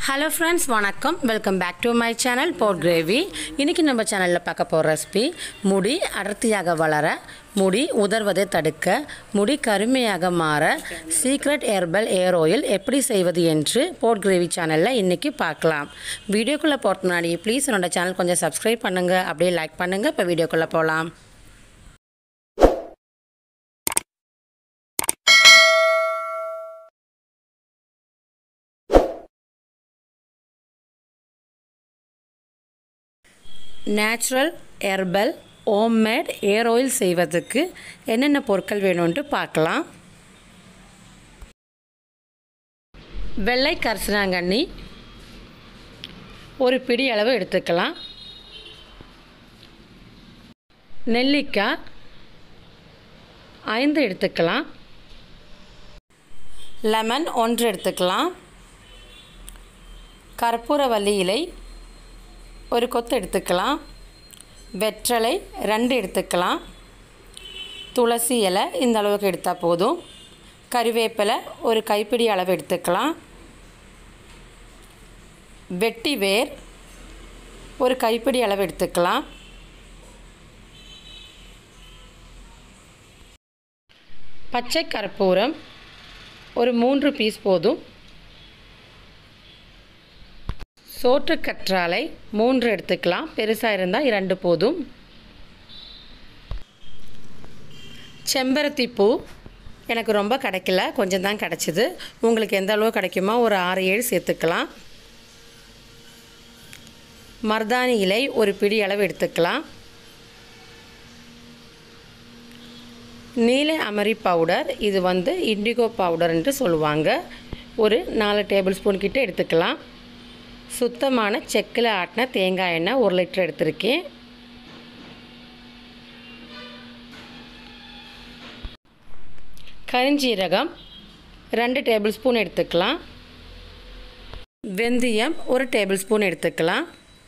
hello friends வணக்கம் welcome back to my channel போட் gravy இன்றைக்கி நம்ம சேனலில் பார்க்க போகிற ரெசிபி முடி அடர்த்தியாக வளர முடி உதர்வதை தடுக்க முடி கருமையாக மாற சீக்ரெட் ஹெர்பல் ஏர் ஆயில் எப்படி செய்வது என்று போட் கிரேவி சேனலில் இன்றைக்கி பார்க்கலாம் வீடியோக்குள்ளே போகிறது முன்னாடி ப்ளீஸ் என்னோட சேனல் கொஞ்சம் சப்ஸ்கிரைப் பண்ணுங்கள் அப்படியே லைக் பண்ணுங்கள் இப்போ வீடியோக்குள்ளே போகலாம் natural herbal homemade hair oil செய்வதற்கு என்னென்ன பொருட்கள் வேணும்ன்ட்டு பார்க்கலாம் வெள்ளை கரிசனாங்கண்ணி ஒரு பிடி அளவு எடுத்துக்கலாம் நெல்லிக்காய் ஐந்து எடுத்துக்கலாம் லெமன் ஒன்று எடுத்துக்கலாம் கற்பூரவல்லி இலை ஒரு கொத்து எடுத்துக்கலாம் வெற்றலை ரெண்டு எடுத்துக்கலாம் துளசி இலை இந்த அளவுக்கு எடுத்தால் போதும் கறிவேப்பிலை ஒரு கைப்பிடி அளவு எடுத்துக்கலாம் வெட்டி வேர் ஒரு கைப்பிடி அளவு எடுத்துக்கலாம் பச்சை கற்பூரம் ஒரு மூன்று பீஸ் போதும் சோற்று கற்றாழை மூன்று எடுத்துக்கலாம் பெருசாக இருந்தால் இரண்டு போதும் செம்பருத்தி பூ எனக்கு ரொம்ப கிடைக்கல கொஞ்சம் தான் கிடச்சிது உங்களுக்கு எந்த அளவு கிடைக்குமோ ஒரு ஆறு ஏழு சேர்த்துக்கலாம் மருதாணி இலை ஒரு பிடி அளவு எடுத்துக்கலாம் நீல அமரி பவுடர் இது வந்து இண்டிகோ பவுடர் என்று சொல்லுவாங்க ஒரு நாலு டேபிள் ஸ்பூன் கிட்ட எடுத்துக்கலாம் சுத்தமான செக்கில் ஆட்டின தேங்காய் எண்ணெய் ஒரு லிட்டர் எடுத்திருக்கேன் கரிஞ்சீரகம் ரெண்டு டேபிள் ஸ்பூன் எடுத்துக்கலாம் வெந்தயம் ஒரு டேபிள் ஸ்பூன் எடுத்துக்கலாம்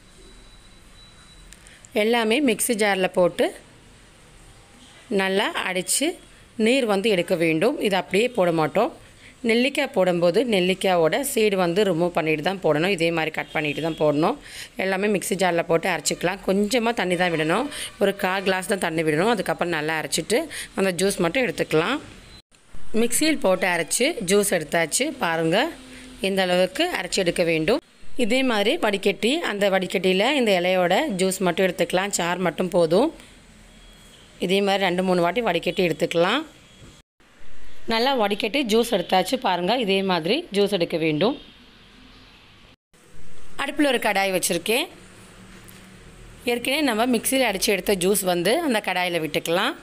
எல்லாமே மிக்சி ஜாரில் போட்டு நல்லா அடித்து நீர் வந்து எடுக்க வேண்டும் இது அப்படியே போட மாட்டோம் நெல்லிக்காய் போடும்போது நெல்லிக்காயோட சீடு வந்து ரிமூவ் பண்ணிட்டு தான் போடணும் இதே மாதிரி கட் பண்ணிட்டு தான் போடணும் எல்லாமே மிக்சி ஜாரில் போட்டு அரைச்சிக்கலாம் கொஞ்சமாக தண்ணி தான் விடணும் ஒரு கால் கிளாஸ் தான் தண்ணி விடணும் அதுக்கப்புறம் நல்லா அரைச்சிட்டு அந்த ஜூஸ் மட்டும் எடுத்துக்கலாம் மிக்சியில் போட்டு அரைச்சி ஜூஸ் எடுத்தாச்சு பாருங்கள் இந்த அளவுக்கு அரைச்சி எடுக்க வேண்டும் இதே மாதிரி வடிகட்டி அந்த வடிகட்டியில் இந்த இலையோட ஜூஸ் மட்டும் எடுத்துக்கலாம் சார் மட்டும் போதும் இதே மாதிரி ரெண்டு மூணு வாட்டி வடிகட்டி எடுத்துக்கலாம் நல்லா வடிகட்டி ஜூஸ் எடுத்தாச்சு பாருங்கள் இதே மாதிரி ஜூஸ் எடுக்க வேண்டும் அடுப்பில் ஒரு கடாய் வச்சுருக்கேன் ஏற்கனவே நம்ம மிக்சியில் அடித்து எடுத்த ஜூஸ் வந்து அந்த கடாயில் விட்டுக்கலாம்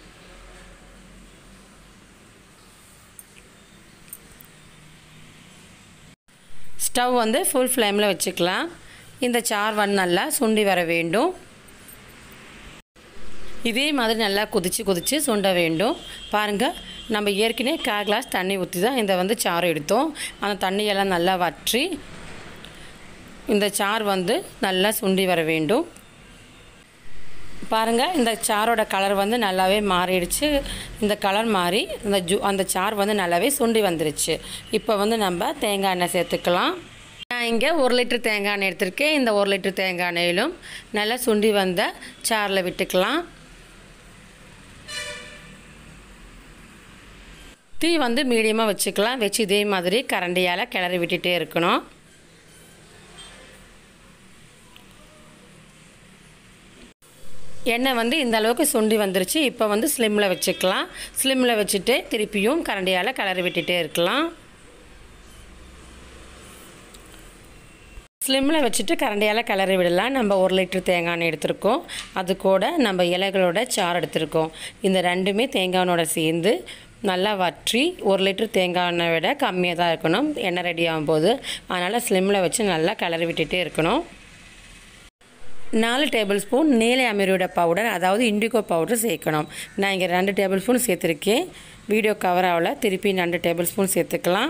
ஸ்டவ் வந்து ஃபுல் ஃப்ளேமில் வச்சுக்கலாம் இந்த சார் வந்து நல்லா சுண்டி வர வேண்டும் இதே மாதிரி நல்லா கொதித்து கொதித்து சுண்ட வேண்டும் பாருங்கள் நம்ம ஏற்கனவே கா கிளாஸ் தண்ணி ஊற்றி தான் இந்த வந்து சாறு எடுத்தோம் அந்த தண்ணியெல்லாம் நல்லா வற்றி இந்த சார் வந்து நல்லா சுண்டி வர வேண்டும் பாருங்கள் இந்த சாரோட கலர் வந்து நல்லாவே மாறிடுச்சு இந்த கலர் மாறி இந்த ஜூ அந்த சார் வந்து நல்லாவே சுண்டி வந்துருச்சு இப்போ வந்து நம்ம தேங்காய் எண்ணெய் சேர்த்துக்கலாம் நான் இங்கே ஒரு லிட்டர் தேங்காய் எண்ணெய் எடுத்திருக்கேன் இந்த ஒரு லிட்டர் தேங்காய் எண்ணெயிலும் நல்லா சுண்டி வந்த சாரில் விட்டுக்கலாம் தீ வந்து மீடியமாக வச்சுக்கலாம் வச்சு இதே மாதிரி கரண்டியால் கிளறி விட்டுட்டே இருக்கணும் எண்ணெய் வந்து இந்த அளவுக்கு சுண்டி வந்துருச்சு இப்போ வந்து ஸ்லிம்மில் வச்சுக்கலாம் ஸ்லிம்மில் வச்சுட்டு திருப்பியும் கரண்டியால் கிளறி விட்டுட்டே இருக்கலாம் ஸ்லிம்மில் வச்சுட்டு கரண்டியால் கிளறி விடலாம் நம்ம ஒரு லிட்டர் தேங்காய் எண்ணெய் எடுத்திருக்கோம் அது கூட நம்ம இலைகளோட சாறு எடுத்திருக்கோம் இந்த ரெண்டுமே தேங்காய் எண்ணெயோட சேர்ந்து நல்லா வற்றி ஒரு லிட்டர் தேங்காய் எண்ணெய் விட கம்மியாக தான் இருக்கணும் எண்ணெய் ரெடி ஆகும்போது அதனால் ஸ்லிம்மில் வச்சு நல்லா கிளறி விட்டுட்டே இருக்கணும் நாலு டேபிள் ஸ்பூன் நீல அமீரோட பவுடர் அதாவது இண்டிகோ பவுடர் சேர்க்கணும் நான் இங்கே ரெண்டு டேபிள் ஸ்பூன் சேர்த்துருக்கேன் வீடியோ கவர் ஆகல திருப்பி ரெண்டு டேபிள் ஸ்பூன் சேர்த்துக்கலாம்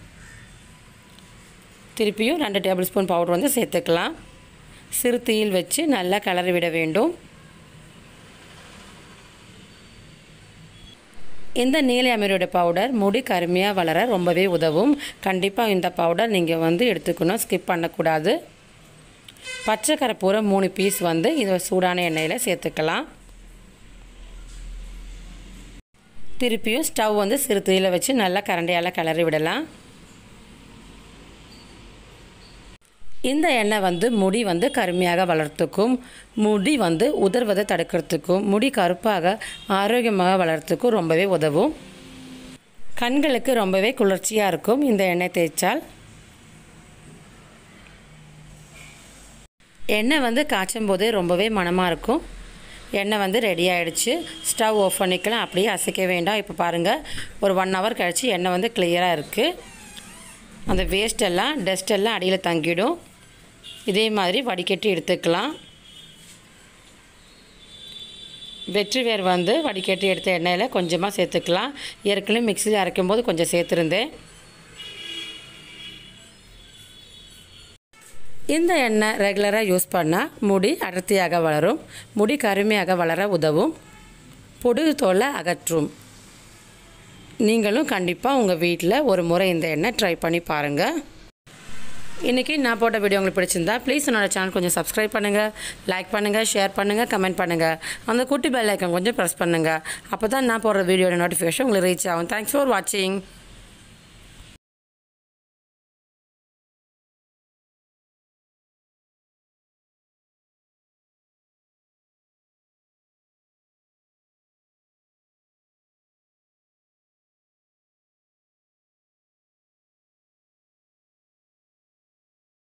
திருப்பியும் ரெண்டு டேபிள் ஸ்பூன் பவுடர் வந்து சேர்த்துக்கலாம் சிறு தீயில் வச்சு நல்லா கிளறி விட வேண்டும் இந்த நீல அமீரோட பவுடர் முடி கருமையாக வளர ரொம்பவே உதவும் கண்டிப்பாக இந்த பவுடர் நீங்கள் வந்து எடுத்துக்கணும் ஸ்கிப் பண்ணக்கூடாது பச்சை கரைப்பூரம் மூணு பீஸ் வந்து இதை சூடான எண்ணெயில் சேர்த்துக்கலாம் திருப்பியும் ஸ்டவ் வந்து சிறு தீயில் வச்சு நல்லா கரண்டியால் கிளறி விடலாம் இந்த எண்ணெய் வந்து முடி வந்து கருமையாக வளர்த்துக்கும் முடி வந்து உதர்வதை தடுக்கிறதுக்கும் முடி கருப்பாக ஆரோக்கியமாக வளர்த்துக்கும் ரொம்பவே உதவும் கண்களுக்கு ரொம்பவே குளிர்ச்சியாக இருக்கும் இந்த எண்ணெய் தேய்ச்சால் எண்ணெய் வந்து காய்ச்சும் போதே ரொம்பவே மணமாக இருக்கும் எண்ணெய் வந்து ரெடி ஆகிடுச்சு ஸ்டவ் ஆஃப் பண்ணிக்கலாம் அப்படியே அசைக்க வேண்டாம் இப்போ பாருங்கள் ஒரு ஒன் ஹவர் கழித்து எண்ணெய் வந்து கிளியராக இருக்குது அந்த வேஸ்ட் எல்லாம் டஸ்ட் எல்லாம் அடியில் தங்கிடும் இதே மாதிரி வடிகட்டி எடுத்துக்கலாம் வெற்றி வேர் வந்து வடிகட்டி எடுத்த எண்ணெயில் கொஞ்சமாக சேர்த்துக்கலாம் ஏற்கனவே மிக்சியில் அரைக்கும் போது கொஞ்சம் சேர்த்துருந்தேன் இந்த எண்ணெய் ரெகுலராக யூஸ் பண்ணால் முடி அடர்த்தியாக வளரும் முடி கருமையாக வளர உதவும் பொடுகு தோலை அகற்றும் நீங்களும் கண்டிப்பாக உங்கள் வீட்டில் ஒரு முறை இந்த எண்ணெய் ட்ரை பண்ணி பாருங்கள் இன்றைக்கி நான் போட்ட வீடியோ உங்களுக்கு பிடிச்சிருந்தா ப்ளீஸ் என்னோடய சேனல் கொஞ்சம் சப்ஸ்கிரைப் பண்ணுங்கள் லைக் பண்ணுங்கள் ஷேர் பண்ணுங்கள் கமெண்ட் பண்ணுங்கள் அந்த குட்டி பெல் ஐக்கன் கொஞ்சம் ப்ரெஸ் பண்ணுங்கள் அப்போ தான் நான் போடுற வீடியோட நோட்டிஃபிகேஷன் உங்களுக்கு ரீச் ஆகும் தேங்க்ஸ் ஃபார் வாட்சிங்